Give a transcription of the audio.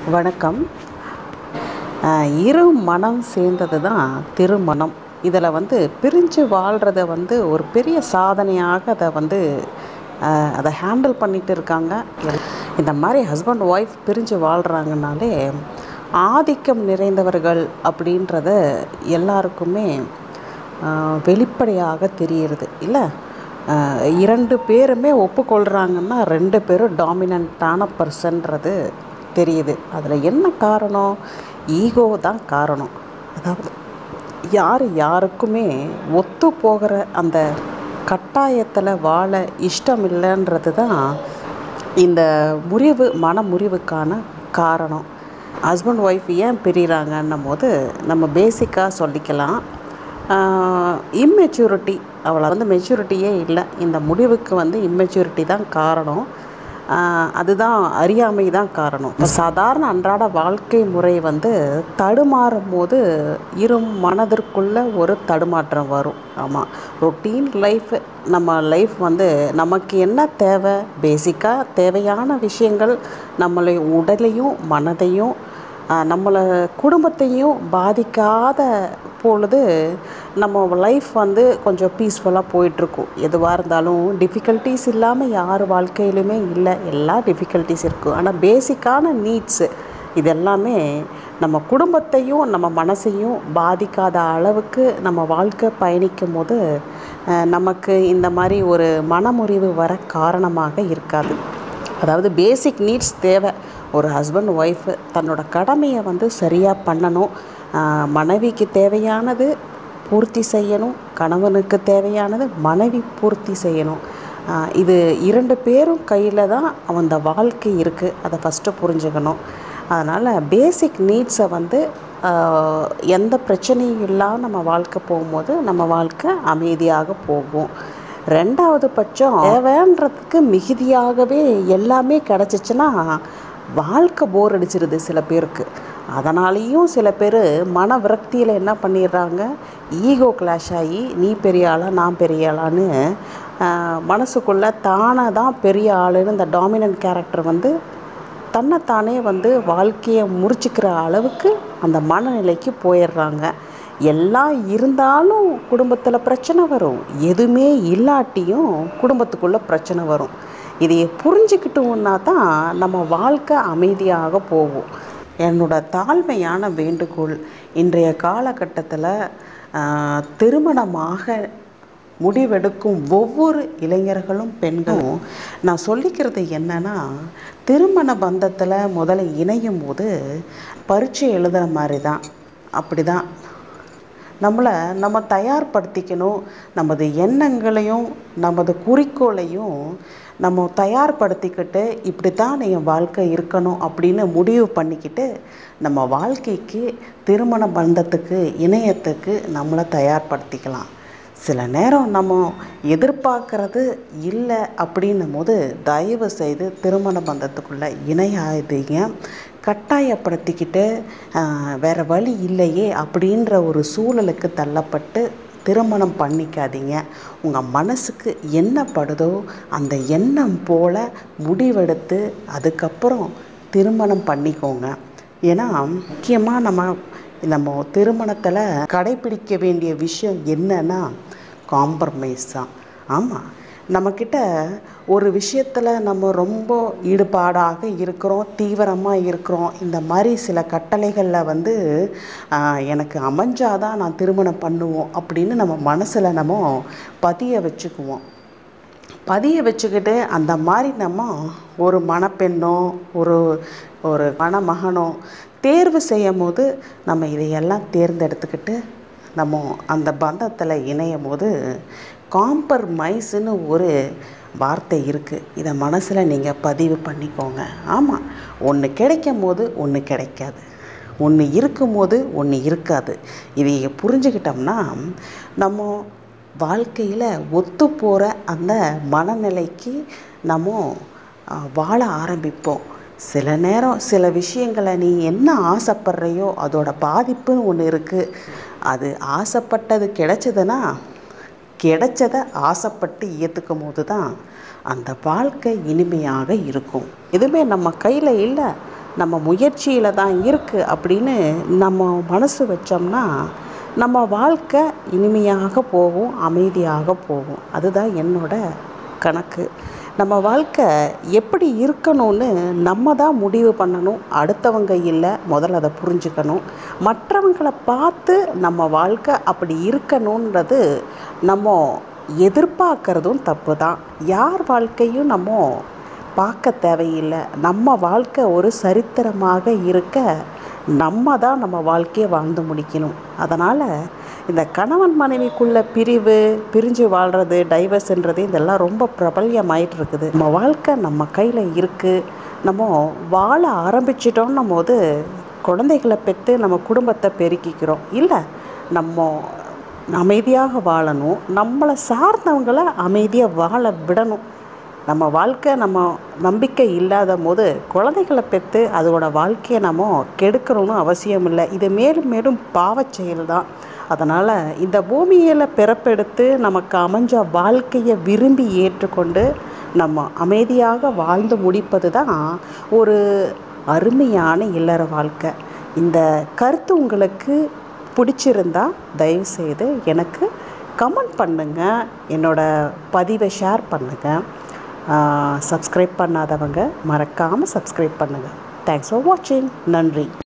வணக்கம் அஹ், இரு மனம் சேர்ந்தது தான் திருமணம் இதில் வந்து பிரிஞ்சு வாழ்கிறத வந்து ஒரு பெரிய சாதனையாக அதை வந்து அஹ், அதை ஹேண்டில் பண்ணிட்டு இருக்காங்க எல்- இந்த மாதிரி ஹஸ்பண்ட் ஒய்ஃப் பிரிஞ்சு வாழ்கிறாங்கனாலே ஆதிக்கம் நிறைந்தவர்கள் அப்படின்றத எல்லாருக்குமே ஆஹ் வெளிப்படையாக தெரியுது இல்லை ஆஹ் இரண்டு பேருமே ஒப்புக்கொள்கிறாங்கன்னா ரெண்டு பேரும் டாமினண்ட்டான பர்சன்றது தெரியுது அதில் என்ன காரணம் ஈகோ தான் காரணம் அதாவது யார் யாருக்குமே ஒத்து போகிற அந்த கட்டாயத்தில் வாழ இஷ்டம் இல்லைன்றது தான் இந்த முறிவு மன முறிவுக்கான காரணம் ஹஸ்பண்ட் ஒய்ஃப் ஏன் பிரிகிறாங்கன்னும் போது நம்ம பேசிக்காக சொல்லிக்கலாம் இம்மெச்சூரிட்டி அவளை வந்து மெச்சூரிட்டியே இல்லை இந்த முடிவுக்கு வந்து இம்மெச்சூரிட்டி தான் காரணம் ஆஹ் அதுதான் அறியாமை தான் காரணம் இப்ப சாதாரண அன்றாட வாழ்க்கை முறை வந்து தடுமாறும் போது இரு மனதிற்குள்ள ஒரு தடுமாற்றம் வரும் ஆமாம் ரொட்டீன் லைஃப் நம்ம லைஃப் வந்து நமக்கு என்ன தேவை பேசிக்காக தேவையான விஷயங்கள் நம்மளை உடலையும் மனதையும் ஆஹ் நம்மளை குடும்பத்தையும் பாதிக்காத பொழுது நம்ம லைஃப் வந்து கொஞ்சம் பீஸ்ஃபுல்லாக போயிட்டுருக்கும் எதுவாக இருந்தாலும் டிஃபிகல்ட்டிஸ் இல்லாமல் யார் வாழ்க்கையிலுமே இல்லை எல்லா டிஃபிகல்ட்டிஸ் இருக்கும் ஆனால் பேசிக்கான நீட்ஸு இது எல்லாமே நம்ம குடும்பத்தையும் நம்ம மனசையும் பாதிக்காத அளவுக்கு நம்ம வாழ்க்கை பயணிக்கும் போது ஆஹ் நமக்கு இந்த மாதிரி ஒரு மனமுறிவு வர காரணமாக இருக்காது அதாவது பேசிக் நீட்ஸ் தேவை ஒரு ஹஸ்பண்ட் ஒய்ஃபு தன்னோட கடமையை வந்து சரியாக பண்ணணும் ஆஹ் மனைவிக்கு தேவையானது பூர்த்தி செய்யணும் கணவனுக்கு தேவையானது மனைவி பூர்த்தி செய்யணும் ஆஹ் இது இரண்டு பேரும் கையில் தான் அந்த வாழ்க்கை இருக்குது அதை ஃபஸ்ட்டு புரிஞ்சுக்கணும் அதனால் பேசிக் நீட்ஸை வந்து ஆஹ் எந்த பிரச்சனையும் இல்லாமல் நம்ம வாழ்க்கை போகும்போது நம்ம வாழ்க்கை அமைதியாக போகும் ரெண்டாவது பட்சம் தேவைன்றதுக்கு மிகுதியாகவே எல்லாமே கிடச்சிச்சின்னா வாழ்க்கை போர் அடிச்சிருது சில பேருக்கு அதனாலேயும் சில பேர் மன விரக்தியில் என்ன பண்ணிடுறாங்க ஈகோ கிளாஷ் ஆகி நீ பெரிய ஆளா நான் பெரிய ஆளான்னு ஆஹ், மனசுக்குள்ளே தானே தான் பெரிய ஆளுன்னு இந்த டாமினன்ட் கேரக்டர் வந்து தன்னைத்தானே வந்து வாழ்க்கையை முறிச்சுக்கிற அளவுக்கு அந்த மனநிலைக்கு போயிடுறாங்க எல்லாம் இருந்தாலும் குடும்பத்தில் பிரச்சனை வரும் எதுவுமே இல்லாட்டியும் குடும்பத்துக்குள்ளே பிரச்சனை வரும் இதை புரிஞ்சுக்கிட்டோம்னா தான் நம்ம வாழ்க்கை அமைதியாக போகும் என்னோட தாழ்மையான வேண்டுகோள் இன்றைய காலகட்டத்தில் ஆஹ், திருமணமாக முடிவெடுக்கும் ஒவ்வொரு இளைஞர்களும் பெண்களும் நான் சொல்லிக்கிறது என்னன்னா திருமண பந்தத்தில் முதல்ல இணையும் போது பரீட்சை எழுதுகிற மாதிரி தான் அப்படி தான் நம்மளை நம்ம தயார்படுத்திக்கணும் நமது எண்ணங்களையும் நமது குறிக்கோளையும் நம்ம தயார்படுத்திக்கிட்டு இப்படி தான் என் வாழ்க்கை இருக்கணும் அப்படின்னு முடிவு பண்ணிக்கிட்டு நம்ம வாழ்க்கைக்கு திருமண பந்தத்துக்கு இணையத்துக்கு நம்மளை தயார்படுத்திக்கலாம் சில நேரம் நம்ம எதிர்பார்க்கறது இல்லை அப்படின்னும் போது தயவு செய்து திருமண பந்தத்துக்குள்ளே இணையாதீங்க கட்டாயப்படுத்திக்கிட்டு ஆஹ், வேற வழி இல்லையே அப்படின்ற ஒரு சூழலுக்கு தள்ளப்பட்டு திருமணம் பண்ணிக்காதீங்க உங்கள் மனசுக்கு என்ன படுதோ அந்த எண்ணம் போல் முடிவெடுத்து அதுக்கப்புறம் திருமணம் பண்ணிக்கோங்க ஏன்னா முக்கியமாக நம்ம நம்ம திருமணத்தில் கடைப்பிடிக்க வேண்டிய விஷயம் என்னன்னா காம்ப்ரமைஸ் தான் ஆமாம் நம்மக்கிட்ட ஒரு விஷயத்தில் நம்ம ரொம்ப ஈடுபாடாக இருக்கிறோம் தீவிரமாக இருக்கிறோம் இந்த மாதிரி சில கட்டளைகளில் வந்து ஆஹ், எனக்கு அமைஞ்சாதான் நான் திருமணம் பண்ணுவோம் அப்படின்னு நம்ம மனசில் நம்ம பதிய வச்சுக்குவோம் பதிய வச்சுக்கிட்டு அந்த மாதிரி நம்ம ஒரு மணப்பெண்ணோ ஒரு ஒரு மணமகனோ தேர்வு செய்யும் போது நம்ம இதையெல்லாம் தேர்ந்தெடுத்துக்கிட்டு நம்ம அந்த பந்தத்தில் இணையும் போது காம்பர்மைஸ்னு ஒரு வார்த்தை இருக்குது இதை மனசில் நீங்கள் பதிவு பண்ணிக்கோங்க ஆமாம் ஒன்று கிடைக்கும் போது ஒன்று கிடைக்காது ஒன்று இருக்கும்போது ஒன்று இருக்காது இதை புரிஞ்சுக்கிட்டோம்னா நம்ம வாழ்க்கையில் ஒத்து போகிற அந்த மனநிலைக்கு நம்ம ஆ, வாழ ஆரம்பிப்போம் சில நேரம் சில விஷயங்களை நீ என்ன ஆசைப்படுறையோ அதோட பாதிப்புன்னு ஒன்று இருக்குது அது ஆசைப்பட்டது கிடைச்சதுன்னா கிடைச்சதை ஆசைப்பட்டு ஏற்றுக்கும் போது தான் அந்த வாழ்க்கை இனிமையாக இருக்கும் எதுவுமே நம்ம கையில் இல்லை நம்ம முயற்சியில் தான் இருக்குது அப்படின்னு நம்ம மனசு வச்சோம்னா நம்ம வாழ்க்கை இனிமையாக போகும் அமைதியாக போகும் அதுதான் என்னோட கணக்கு நம்ம வாழ்க்கை எப்படி இருக்கணும்னு நம்ம தான் முடிவு பண்ணணும் அடுத்தவங்க இல்லை முதல்ல அதை புரிஞ்சுக்கணும் மற்றவங்களை பார்த்து நம்ம வாழ்க்கை அப்படி இருக்கணுன்றது நம்ம எதிர்பார்க்கறதும் தப்பு தான் யார் வாழ்க்கையும் நம்ம பார்க்க தேவையில்லை நம்ம வாழ்க்கை ஒரு சரித்திரமாக இருக்க நம்ம தான் நம்ம வாழ்க்கையை வாழ்ந்து முடிக்கணும் அதனால் இந்த கணவன் மனைவிக்குள்ள பிரிவு பிரிஞ்சு வாழ்கிறது டைவர்ஸ்ன்றது இதெல்லாம் ரொம்ப பிரபல்யமாயிட்டு இருக்குது நம்ம வாழ்க்கை நம்ம கையில் இருக்குது நம்ம வாழ ஆரம்பிச்சிட்டோன்னும் போது குழந்தைகளை பெற்று நம்ம குடும்பத்தை பெருக்கிக்கிறோம் இல்லை நம்ம அமைதியாக வாழணும் நம்மளை சார்ந்தவங்களை அமைதியாக வாழ விடணும் நம்ம வாழ்க்கை நம்ம நம்பிக்கை இல்லாத போது குழந்தைகளை பெற்று அதோட வாழ்க்கையை நம்ம கெடுக்கணும்னு அவசியம் இல்லை இது மேலும் மேலும் பாவச் செயல் தான் அதனால் இந்த பூமியில் பிறப்பெடுத்து நமக்கு அமைஞ்ச வாழ்க்கையை விரும்பி ஏற்றுக்கொண்டு நம்ம அமைதியாக வாழ்ந்து முடிப்பது தான் ஒரு அருமையான இல்லற வாழ்க்கை இந்த கருத்து உங்களுக்கு பிடிச்சிருந்தா தயவுசெய்து எனக்கு கமெண்ட் பண்ணுங்கள் என்னோடய பதிவை ஷேர் பண்ணுங்கள் சப்ஸ்கிரைப் பண்ணாதவங்க மறக்காமல் சப்ஸ்கிரைப் பண்ணுங்கள் தேங்க்ஸ் ஃபார் வாட்சிங் நன்றி